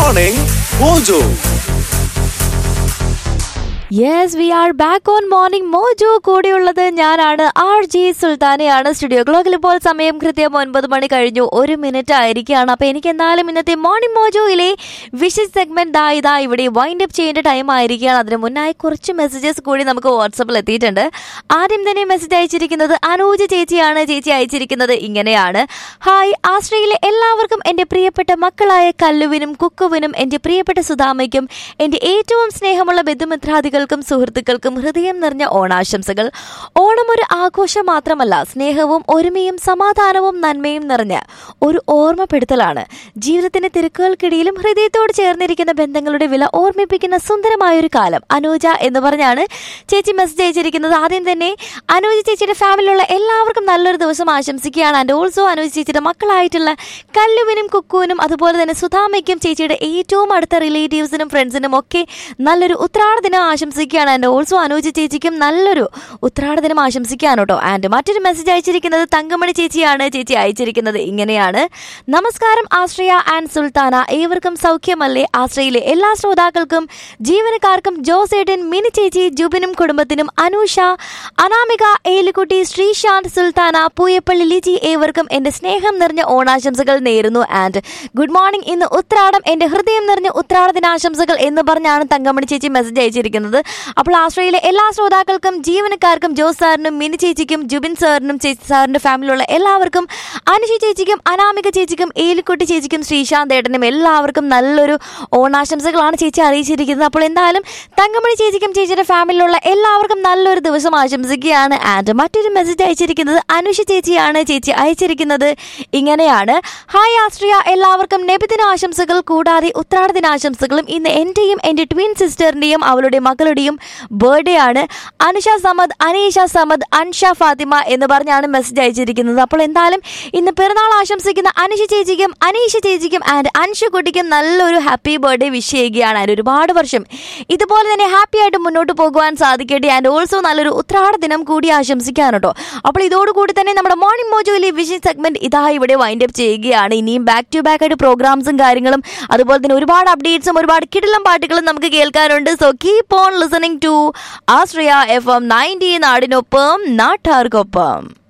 Morning Mojo. Yes we are back on Morning Mojo കൂടെയുള്ളത് ഞാനാണ് R G സുൽത്താനയാണ് studio ക്ലോക്കിൽ ഇപ്പോൾ സമയം കൃത്യം ഒൻപത് മണി കഴിഞ്ഞു ഒരു മിനിറ്റ് ആയിരിക്കുകയാണ് അപ്പോൾ എനിക്ക് എന്തായാലും ഇന്നത്തെ മോർണിംഗ് മോജോയിലെ വിഷസ് സെഗ്മെന്റ് ദാ ഇതാ ഇവിടെ വൈൻഡ് അപ്പ് ചെയ്യേണ്ട ടൈം ആയിരിക്കുകയാണ് അതിന് മുന്നായി കുറച്ച് മെസ്സേജസ് കൂടി നമുക്ക് വാട്സപ്പിൽ എത്തിയിട്ടുണ്ട് ആദ്യം തന്നെ മെസ്സേജ് അയച്ചിരിക്കുന്നത് അനൂജ് ചേച്ചിയാണ് ചേച്ചി അയച്ചിരിക്കുന്നത് ഇങ്ങനെയാണ് ഹായ് ആശ്രയിലെ എല്ലാവർക്കും എൻ്റെ പ്രിയപ്പെട്ട മക്കളായ കല്ലുവിനും കുക്കുവിനും എൻ്റെ പ്രിയപ്പെട്ട സുധാമയ്ക്കും എൻ്റെ ഏറ്റവും സ്നേഹമുള്ള ബന്ധുമിത്രാദികൾക്കും സുഹൃത്തുക്കൾക്കും ഹൃദയം നിറഞ്ഞ ഓണാശംസകൾ ഓണം ഒരു ആഘോഷം മാത്രമല്ല സ്നേഹവും ഒരുമയും സമാധാനവും നന്മയും നിറഞ്ഞ ഒരു ഓർമ്മപ്പെടുത്തലാണ് ജീവിതത്തിന്റെ തിരക്കുകൾക്കിടയിലും ഹൃദയത്തോട് ചേർന്നിരിക്കുന്ന ബന്ധങ്ങളുടെ വില ഓർമ്മിപ്പിക്കുന്ന സുന്ദരമായൊരു കാലം അനൂജ എന്ന് പറഞ്ഞാണ് ചേച്ചി മെസ്സേജ് അയച്ചിരിക്കുന്നത് ആദ്യം തന്നെ അനൂജ ചേച്ചിയുടെ ഫാമിലിയിലുള്ള എല്ലാവർക്കും നല്ലൊരു ദിവസം ആശംസിക്കുകയാണ് ആൻഡ് ഓൾസോ അനൂജ ചേച്ചിയുടെ മക്കളായിട്ടുള്ള കല്ലുവിനും കുക്കുവിനും അതുപോലെ തന്നെ സുധാമയ്ക്കും ചേച്ചിയുടെ ഏറ്റവും അടുത്ത റിലേറ്റീവ്സിനും ഫ്രണ്ട്സിനും ഒക്കെ നല്ലൊരു ഉത്രാട ദിനം ആശംസിക്കുകയാണ് ആൻഡ് ഓൾസോ അനൂജ ചേച്ചിക്കും നല്ലൊരു ഉത്രാട ദിനം ആശംസിക്കുകയാണ് കേട്ടോ ആൻഡ് മറ്റൊരു മെസ്സേജ് അയച്ചിരിക്കുന്നത് തങ്കമണി ചേച്ചിയാണ് ചേച്ചി അയച്ചിരിക്കുന്നത് ഇങ്ങനെയാണ് നമസ്കാരം ആശ്രയ ആൻഡ് സുൽത്താന ഏവർക്കും സൗഖ്യമല്ലേ ആശ്രയിലെ എല്ലാ ശ്രോതാക്കൾക്കും ജീവനക്കാർക്കും ജോസേട്ടൻ മിനി ചേച്ചി ജുബിനും കുടുംബത്തിനും അനൂഷ അനാമിക ഏലിക്കുട്ടി ശ്രീശാന്ത് സുൽത്താന പൂയപ്പള്ളി ലിജി ഏവർക്കും എന്റെ സ്നേഹം നിറഞ്ഞ ഓണാശംസകൾ നേരുന്നു ആൻഡ് ഗുഡ് മോർണിംഗ് ഇന്ന് ഉത്രാടം എന്റെ ഹൃദയം നിറഞ്ഞ ഉത്രാട ദിനാശംസകൾ എന്ന് പറഞ്ഞാണ് തങ്കമണി ചേച്ചി മെസ്സേജ് അയച്ചിരിക്കുന്നത് അപ്പോൾ ആശ്രയിലെ എല്ലാ ശ്രോതാക്കൾക്കും ജീവനക്കാർക്കും ജോസ് സാറിനും മിനി ചേച്ചിക്കും ജുബിൻ സാറിനും ചേച്ചി സാറിന്റെ ഫാമിലിയുള്ള എല്ലാവർക്കും അനുഷ ചേച്ചിക്കും അനാമിക ചേച്ചിക്കും ഏലിക്കുട്ടി ചേച്ചിക്കും ശ്രീശാന്ത് ഏട്ടനും എല്ലാവർക്കും നല്ലൊരു ഓണാശംസകളാണ് ചേച്ചി അറിയിച്ചിരിക്കുന്നത് അപ്പോൾ എന്തായാലും തങ്കമണി ചേച്ചിക്കും ചേച്ചിയുടെ ഫാമിലിയിലുള്ള എല്ലാവർക്കും നല്ലൊരു ദിവസം ആശംസിക്കുകയാണ് ആൻഡ് മറ്റൊരു മെസ്സേജ് അയച്ചിരിക്കുന്നത് അനുഷ ചേച്ചിയാണ് ചേച്ചി അയച്ചിരിക്കുന്നത് ഇങ്ങനെയാണ് ഹായ് ആശ്രിയ എല്ലാവർക്കും നബിദിന ആശംസകൾ കൂടാതെ ഉത്രാട ദിനാശംസകളും ഇന്ന് എന്റെയും എന്റെ ട്വിൻ സിസ്റ്ററിന്റെയും അവളുടെ മകളുടെയും ബർത്ത്ഡേ ആണ് അനുഷ സമദ് അനീഷ സമദ് അൻഷ ഫാത്തിമ എന്ന് പറഞ്ഞാണ് മെസ്സേജ് അയച്ചിരിക്കുന്നത് അപ്പോൾ എന്തായാലും ഇന്ന് പിറന്നാൾ ആശംസിക്കുന്ന അനുഷ ചേച്ചിക്കും അനീഷ ചേച്ചിക്കും ആൻഡ് അൻഷ കുട്ടിക്കും നല്ലൊരു ഹാപ്പി ബർത്ത്ഡേ വിഷ് ചെയ്യുകയാണ് ആൻഡ് ഒരുപാട് വർഷം ഇതുപോലെ തന്നെ ഹാപ്പി ആയിട്ട് മുന്നോട്ട് പോകുവാൻ സാധിക്കട്ടെ ആൻഡ് ഓൾസോ നല്ലൊരു ഉത്രാട ദിനം കൂടി ആശംസിക്കാൻ കേട്ടോ അപ്പോൾ ഇതോടുകൂടി തന്നെ നമ്മുടെ മോർണിംഗ് മോജോയിലെ വിഷൻ സെഗ്മെന്റ് ഇതാ ഇവിടെ വൈൻഡ് അപ്പ് ചെയ്യുകയാണ് ഇനിയും ബാക്ക് ടു ബാക്ക് ആയിട്ട് പ്രോഗ്രാംസും കാര്യങ്ങളും അതുപോലെ തന്നെ ഒരുപാട് അപ്ഡേറ്റ്സും ഒരുപാട് കിടിലം പാട്ടുകളും നമുക്ക് കേൾക്കാറുണ്ട് so keep on listening to Ashraya F M ninety നാടിനൊപ്പം നാട്ടാർക്കൊപ്പം